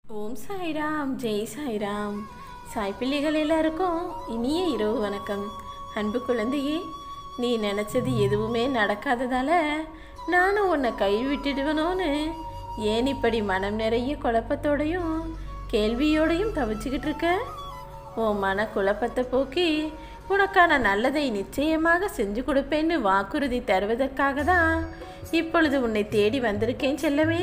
ஓம் சாய்ராம் ஜெய் சாய்ராம் சாய் பிள்ளைகள் எல்லாருக்கும் இனிய இரவு வணக்கம் அன்பு குழந்தையே நீ நினச்சது எதுவுமே நடக்காததால நானும் உன்னை கைவிட்டுடுவனோன்னு ஏன் இப்படி மனம் நிறைய குழப்பத்தோடையும் கேள்வியோடையும் தவிச்சுக்கிட்டு இருக்க உன் மன குழப்பத்தை போக்கி உனக்கான நல்லதை நிச்சயமாக செஞ்சு கொடுப்பேன்னு வாக்குறுதி தருவதற்காக தான் இப்பொழுது உன்னை தேடி வந்திருக்கேன் செல்லவே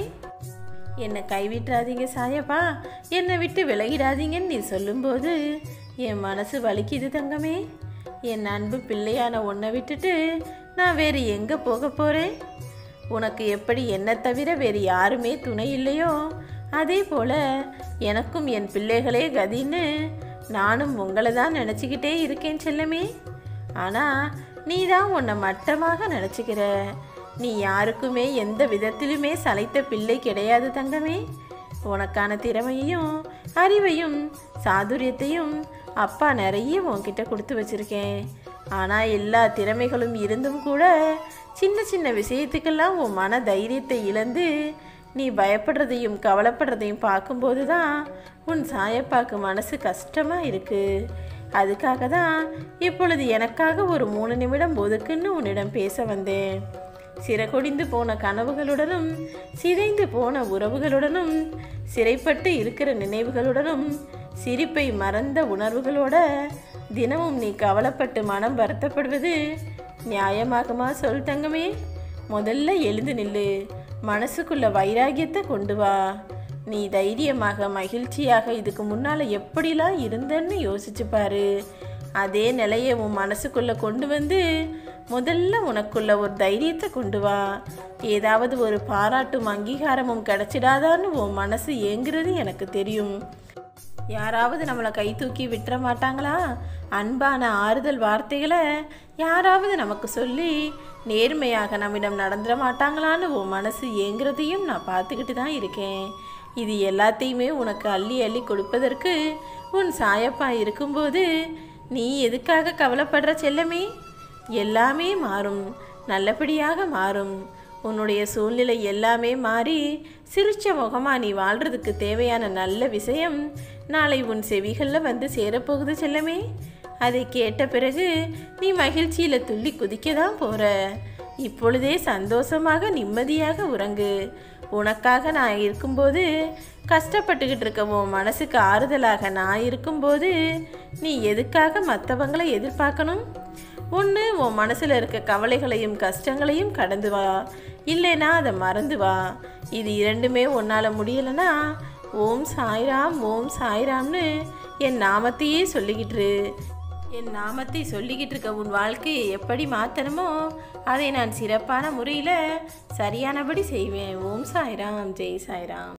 என்னை கைவிட்டுறாதீங்க சாயப்பா என்னை விட்டு விலகிடாதீங்கன்னு நீ சொல்லும்போது என் மனசு வலிக்குது தங்கமே என் அன்பு பிள்ளையான உன்னை விட்டுட்டு நான் வேறு எங்கே போக போகிறேன் உனக்கு எப்படி என்னை தவிர வேறு யாருமே துணை இல்லையோ அதே போல் எனக்கும் என் பிள்ளைகளே கதின்னு நானும் உங்களை தான் நினச்சிக்கிட்டே இருக்கேன் செல்லமே ஆனால் நீ தான் உன்னை மட்டமாக நினச்சிக்கிற நீ யாருக்குமே எந்த விதத்திலுமே சளைத்த பிள்ளை கிடையாது தங்கமே உனக்கான திறமையையும் அறிவையும் சாதுரியத்தையும் அப்பா நிறைய உன்கிட்ட கொடுத்து வச்சிருக்கேன் ஆனால் எல்லா திறமைகளும் இருந்தும் கூட சின்ன சின்ன விஷயத்துக்கெல்லாம் உன் மன தைரியத்தை இழந்து நீ பயப்படுறதையும் கவலைப்படுறதையும் பார்க்கும்போது தான் உன் சாயப்பாக்கு மனசு கஷ்டமாக இருக்குது அதுக்காக தான் இப்பொழுது எனக்காக ஒரு மூணு நிமிடம் ஒதுக்குன்னு உன்னிடம் பேச வந்தேன் சிறகொடிந்து போன கனவுகளுடனும் சிதைந்து போன உறவுகளுடனும் சிறைப்பட்டு இருக்கிற நினைவுகளுடனும் சிரிப்பை மறந்த உணர்வுகளோட தினமும் நீ கவலைப்பட்டு மனம் வருத்தப்படுவது நியாயமாகுமா சொல் தங்கமே முதல்ல எழுந்து நில்லு மனசுக்குள்ள வைராகியத்தை கொண்டு வா நீ தைரியமாக மகிழ்ச்சியாக இதுக்கு முன்னால் எப்படிலாம் இருந்தன்னு யோசிச்சு பாரு அதே நிலையை உன் மனசுக்குள்ளே கொண்டு வந்து முதல்ல உனக்குள்ள ஒரு தைரியத்தை கொண்டு வா ஏதாவது ஒரு பாராட்டும் அங்கீகாரமும் கிடைச்சிடாதான்னு உன் மனசு ஏங்குறது எனக்கு தெரியும் யாராவது நம்மளை கை தூக்கி விட்டுற மாட்டாங்களா அன்பான ஆறுதல் வார்த்தைகளை யாராவது நமக்கு சொல்லி நேர்மையாக நம்மிடம் நடந்துட மாட்டாங்களான்னு உன் மனசு ஏங்குறதையும் நான் பார்த்துக்கிட்டு தான் இருக்கேன் இது எல்லாத்தையுமே உனக்கு அள்ளி அள்ளி கொடுப்பதற்கு உன் சாயப்பா இருக்கும்போது நீ எதுக்காக கவலைப்படுற செல்லமே எல்லாமே மாறும் நல்லபடியாக மாறும் உன்னுடைய சூழ்நிலை எல்லாமே மாறி சிரிச்ச முகமா நீ வாழ்றதுக்கு தேவையான நல்ல விஷயம் நாளை உன் செவிகளில் வந்து சேரப்போகுது செல்லமே அதை கேட்ட பிறகு நீ மகிழ்ச்சியில் துள்ளி குதிக்க தான் போற இப்பொழுதே சந்தோஷமாக நிம்மதியாக உறங்கு உனக்காக நான் இருக்கும்போது கஷ்டப்பட்டுக்கிட்டு இருக்க உன் மனசுக்கு ஆறுதலாக நான் இருக்கும்போது நீ எதுக்காக மற்றவங்களை எதிர்பார்க்கணும் ஒன்று உன் மனசில் இருக்க கவலைகளையும் கஷ்டங்களையும் கடந்து வா இல்லைனா அதை மறந்து வா இது இரண்டுமே உன்னால் முடியலைன்னா ஓம் சாய்ராம் ஓம் சாய்ராம்னு என் நாமத்தையே சொல்லிக்கிட்டு என் நாமத்தை சொல்லிக்கிட்டு இருக்க உன் வாழ்க்கையை எப்படி மாற்றணுமோ அதை நான் சிறப்பான முறையில் சரியானபடி செய்வேன் ஓம் சாய்ராம் ஜெய் சாய்ராம்